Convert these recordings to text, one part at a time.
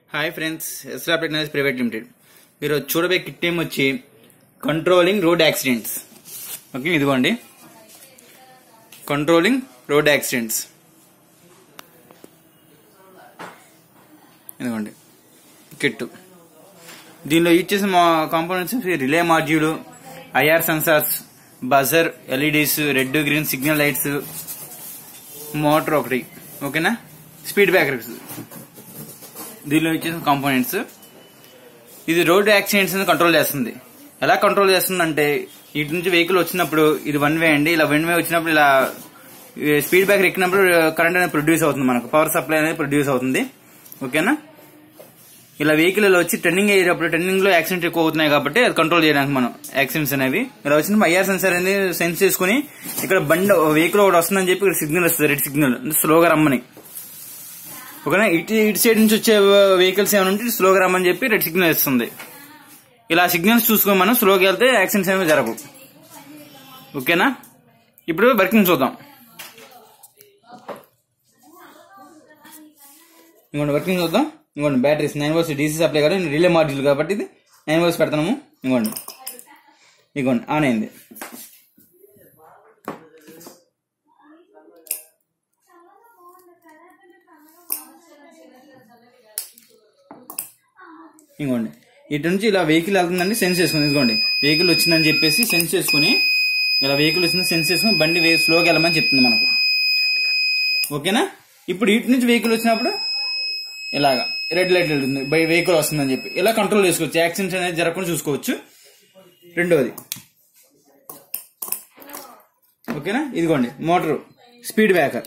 hi friends Esra technology private limited మీరు చూడబోయే kit name వచ్చి కంట్రోలింగ్ రోడ్ యాక్సిడెంట్స్ ఓకే ఇదిగోండి కంట్రోలింగ్ రోడ్ యాక్సిడెంట్స్ ఇదిగోండి కిట్ దీనిలో యూజ్ చేసిన మా components relay module IR sensors buzzer LEDs red green signal lights motor ఒకటి ఓకేనా స్పీడ్ బ్రేకర్స్ దీనిలో ఇచ్చేసిన కాంపోనెంట్స్ ఇది రోడ్ యాక్సిడెంట్స్ కంట్రోల్ చేస్తుంది ఎలా కంట్రోల్ చేస్తుంది అంటే ఇటు నుంచి వెహికల్ వచ్చినప్పుడు ఇది వన్ వే అండి ఇలా వన్ వే వచ్చినప్పుడు ఇలా స్పీడ్ బ్రేకర్ ఎక్కినప్పుడు కరెంట్ అనేది ప్రొడ్యూస్ అవుతుంది మనకు పవర్ సప్లై అనేది ప్రొడ్యూస్ అవుతుంది ఓకేనా ఇలా వెహికల్ ఇలా వచ్చి టర్నింగ్ అయ్యేటప్పుడు టర్నింగ్ లో యాక్సిడెంట్ ఎక్కువ అవుతున్నాయి కాబట్టి అది కంట్రోల్ చేయడానికి మనం యాక్సిడెంట్స్ అనేవి ఇలా వచ్చినప్పుడు ఐఆర్ సెన్సార్ అనేది సెన్స్ చేసుకుని ఇక్కడ బండి వెహికల్ ఒకటి వస్తుందని చెప్పి ఇక్కడ సిగ్నల్ వస్తుంది రెడ్ సిగ్నల్ స్లోగా రమ్మని ఓకేనా ఇటు ఇటు సైడ్ నుంచి వచ్చే వెహికల్స్ ఏమైనా ఉంటే స్లోగా రమ్మని చెప్పి రెడ్ సిగ్నల్ ఇస్తుంది ఇలా సిగ్నల్స్ చూసుకొని మనం స్లోగా వెళ్తే యాక్సిడెంట్స్ అనేవి జరగవు ఓకేనా ఇప్పుడు వర్కింగ్ చూద్దాం ఇంకోండి వర్కింగ్ చూద్దాం ఇంకోండి batteries nine volts DC supply కాదు రిలే మాడ్యూల్ కాబట్టి ఇది నైన్ వోల్స్ పెడతాము ఇంకోండి ఇగోండి ఆన్ అయింది ఇంకోండి ఇటు నుంచి ఇలా వెహికల్ వెళ్తుందండి సెన్స్ చేసుకుని ఇదిగోండి వెహికల్ వచ్చిందని చెప్పేసి సెన్స్ చేసుకుని ఇలా వెహికల్ వచ్చింది సెన్స్ చేసుకుని బండి వే- స్లోగా వెళ్ళమని చెప్తుంది మనకు ఓకేనా ఇప్పుడు ఇటు నుంచి వెహికల్ వచ్చినప్పుడు ఇలాగా రెడ్ లైట్ వెళ్తుంది బై వెహికల్ వస్తుందని చెప్పి ఇలా కంట్రోల్ చేసుకోవచ్చు యాక్సిడెంట్స్ అనేది జరగకుండా చూసుకోవచ్చు రెండోది ఓకేనా ఇదిగోండి మోటార్ స్పీడ్ బ్రేకర్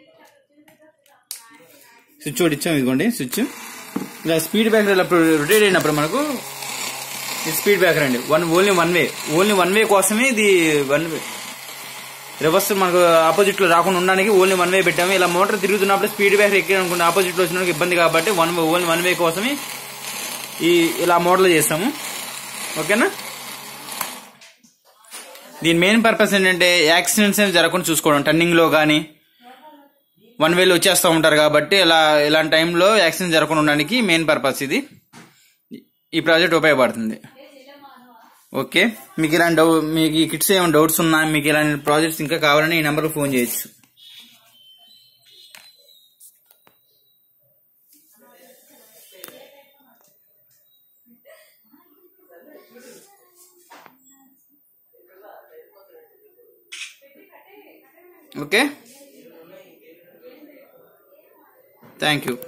స్విచ్ ఒకటి ఇచ్చాం ఇదిగోండి స్విచ్ ఇలా స్పీడ్ బ్రేకర్ ఇలా రొటేట్ అయినప్పుడు మనకు ఇది స్పీడ్ బ్రేకర్ అండి one only one way only one way కోసమే ఇది వన్ వే రివర్స్ మనకు ఆపోజిట్ లో రాకుండా ఉండడానికి ఓన్లీ వన్ వే పెట్టాము ఇలా మోటార్ తిరుగుతున్నప్పుడు స్పీడ్ బ్రేకర్ ఎక్కి అనుకుంటే ఆపోజిట్ లో వచ్చిన ఇబ్బంది కాబట్టి వన్ ఓన్లీ వన్ వే కోసమే ఈ ఇలా మోడల్ చేస్తాము ఓకేనా దీని మెయిన్ పర్పస్ ఏంటంటే యాక్సిడెంట్స్ అనేవి జరగకుండా చూసుకోవడం టర్నింగ్ లో కానీ వన్ వేలో వచ్చేస్తూ ఉంటారు కాబట్టి ఇలా ఇలాంటి టైంలో యాక్సిడెంట్ జరగకుండా ఉండడానికి మెయిన్ పర్పస్ ఇది ఈ ప్రాజెక్ట్ ఉపయోగపడుతుంది ఓకే మీకు ఇలాంటి డౌ మీకు ఈ కిట్స్ ఏమైనా డౌట్స్ ఉన్నా మీకు ఇలాంటి ప్రాజెక్ట్స్ ఇంకా కావాలని ఈ నెంబర్కి ఫోన్ చేయొచ్చు ఓకే థ్యాంక్ యూ